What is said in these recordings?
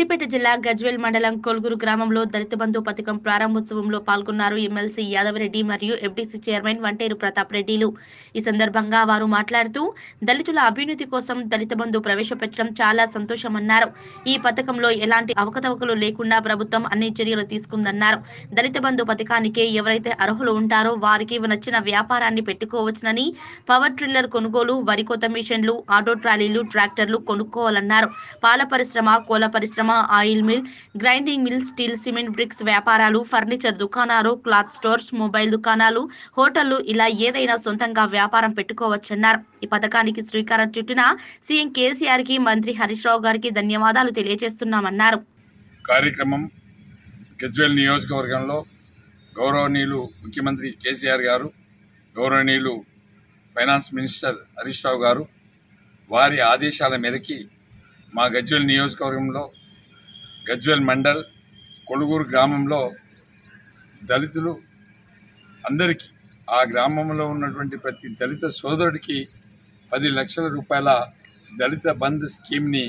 సిద్దిపేట జిల్లా గజ్వేల్ మండలం కొల్గురు గ్రామంలో దళిత బంధు పథకం ప్రారంభోత్సవంలో పాల్గొన్నారు ఎమ్మెల్సీ యాదవరెడ్డి మరియు ఎఫ్డీసీ చైర్మన్ వంటేరు ప్రతాప్ రెడ్డిలు ఈ సందర్భంగా వారు మాట్లాడుతూ దళితుల అభ్యున్నతి కోసం దళిత బంధు ప్రవేశపెట్టడం చాలా సంతోషమన్నారు ఈ పథకంలో ఎలాంటి అవకతవకలు లేకుండా ప్రభుత్వం అన్ని చర్యలు తీసుకుందన్నారు దళిత బంధు పథకానికి ఎవరైతే అర్హులు ఉంటారో వారికి నచ్చిన వ్యాపారాన్ని పెట్టుకోవచ్చునని పవర్ ట్రిల్లర్ కొనుగోలు వరి కోత మిషన్లు ఆటో ట్రాలీలు ట్రాక్టర్లు కొనుక్కోవాలన్నారు పాల పరిశ్రమ కోల పరిశ్రమ oil mill grinding mill steel cement bricks వ్యాపారాలు ఫర్నిచర్ దుకాణాలు క్లాత్ స్టోర్స్ మొబైల్ దుకాణాలు హోటళ్లు ఇలా ఏదైనా సొంతంగా వ్యాపారం పెట్టుకోవచ్చన్నారు ఈ పథకానికి శ్రీకారం చుట్టిన సీఎం కేసీఆర్ కి మంత్రి హరీష్ రావు గారికి ధన్యవాదాలు తెలియజేస్తున్నామన్నారు కార్యక్రమం గజ్వేల్ నియోజకవర్గంలో గౌరవనీయులు ముఖ్యమంత్రి కేసీఆర్ గారు గౌరవనీయులు ఫైనాన్స్ మినిస్టర్ హరీష్ రావు గారు వారి ఆదేశాల మేరకి మా గజ్వేల్ నియోజకవర్గంలో గజ్వేల్ మండల్ కొలుగూరు గ్రామంలో దళితులు అందరికీ ఆ గ్రామంలో ఉన్నటువంటి ప్రతి దళిత సోదరుడికి పది లక్షల రూపాయల దళిత బంధు స్కీమ్ని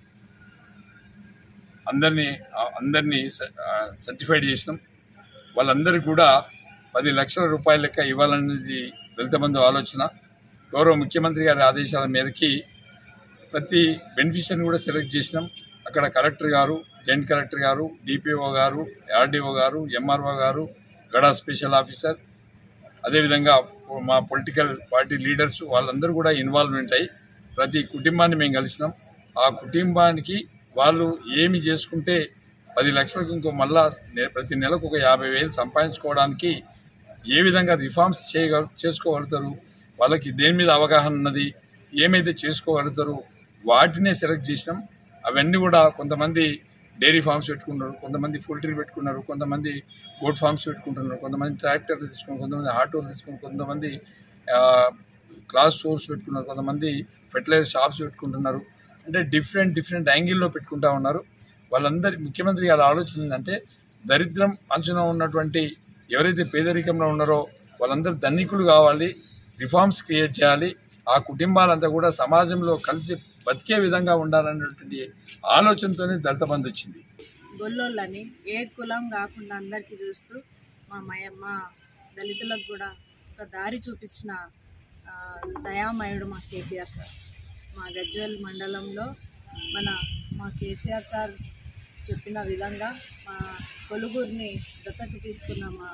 అందరినీ అందరినీ సర్టిఫైడ్ చేసినాం వాళ్ళందరికీ కూడా పది లక్షల రూపాయల లెక్క ఇవ్వాలనేది దళిత బంధు ఆలోచన గౌరవ ముఖ్యమంత్రి గారి ఆదేశాల మేరకి ప్రతి బెనిఫిషియర్ని కూడా సెలెక్ట్ చేసినాం అక్కడ collector garu joint collector garu DPO garu RDO garu MRO garu గడా స్పెషల్ ఆఫీసర్ అదేవిధంగా మా పొలిటికల్ పార్టీ లీడర్స్ వాళ్ళందరూ కూడా ఇన్వాల్వ్మెంట్ అయ్యి ప్రతి కుటుంబాన్ని మేము కలిసినాం ఆ కుటుంబానికి వాళ్ళు ఏమి చేసుకుంటే పది లక్షలకు ఇంకో మళ్ళా నె- ప్రతి నెలకు ఒక యాభై వేలు సంపాదించుకోవడానికి ఏ విధంగా రిఫార్మ్స్ చేయగల చేసుకోగలుగుతారు వాళ్ళకి దేని మీద అవగాహన ఉన్నది ఏమైతే చేసుకోగలుగుతారు వాటినే సెలెక్ట్ చేసినాం అవన్నీ కూడా కొంతమంది డైరీ ఫార్మ్స్ పెట్టుకున్నారు కొంతమంది పోల్ట్రీ పెట్టుకున్నారు కొంతమంది గోట్ ఫార్మ్స్ పెట్టుకుంటున్నారు కొంతమంది ట్రాక్టర్లు తీసుకున్నారు కొంతమంది ఆటోలు తీసుకున్నారు కొంతమంది ఆ, క్లాస్ స్టోర్స్ పెట్టుకున్నారు కొంతమంది ఫెర్టిలైజర్ షాప్స్ పెట్టుకుంటున్నారు అంటే డిఫరెంట్ డిఫరెంట్ యాంగిల్లో పెట్టుకుంటా ఉన్నారు వాళ్ళందరి ముఖ్యమంత్రి గారి ఆలోచన ఏంటంటే దరిద్రం అంచున ఉన్నటువంటి ఎవరైతే పేదరికంలో ఉన్నారో వాళ్ళందరూ ధనికులు కావాలి రిఫార్మ్స్ క్రియేట్ చేయాలి ఆ కుటుంబాలంతా కూడా సమాజంలో కలిసి బతికే విధంగా ఉండాలన్నటువంటి ఆలోచనతోనే దళిత బంధు వచ్చింది గొల్లోళ్ళని ఏ కులం కాకుండా అందరికీ చూస్తూ మా మయ మా దళితులకు కూడా ఒక దారి చూపించిన ఆ, దయామయుడు మా కేసీఆర్ సార్ మా గజ్వెల్ మండలంలో మన మా కేసీఆర్ సార్ చెప్పిన విధంగా మా కొలుగురిని దత్తత తీసుకున్న మా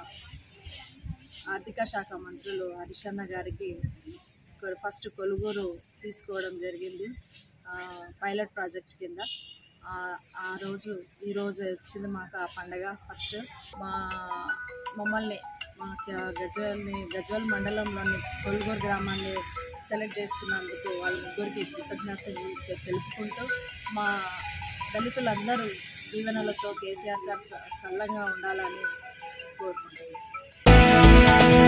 ఆర్థిక శాఖ మంత్రులు హరిశన్న గారికి కొ- ఫస్ట్ కొలుగూరు తీసుకోవడం జరిగింది ఆ, పైలట్ ప్రాజెక్ట్ కింద ఆ, ఆ రోజు ఈ రోజు వచ్చింది మాకు ఆ పండగ ఫస్ట్ మా మమ్మల్ని మా క- గజ్వల్ని గజ్వల్ మండలంలోని కొలుగూరు గ్రామాన్ని సెలెక్ట్ చేసుకున్నందుకు వాళ్ళ ముగ్గురికి కృతజ్ఞతలు చె- తెలుపుకుంటూ మా దళితులందరూ దీవెనలతో కేసీఆర్ సార్ చ- చల్లగా ఉండాలని కోరుకుంటున్నాను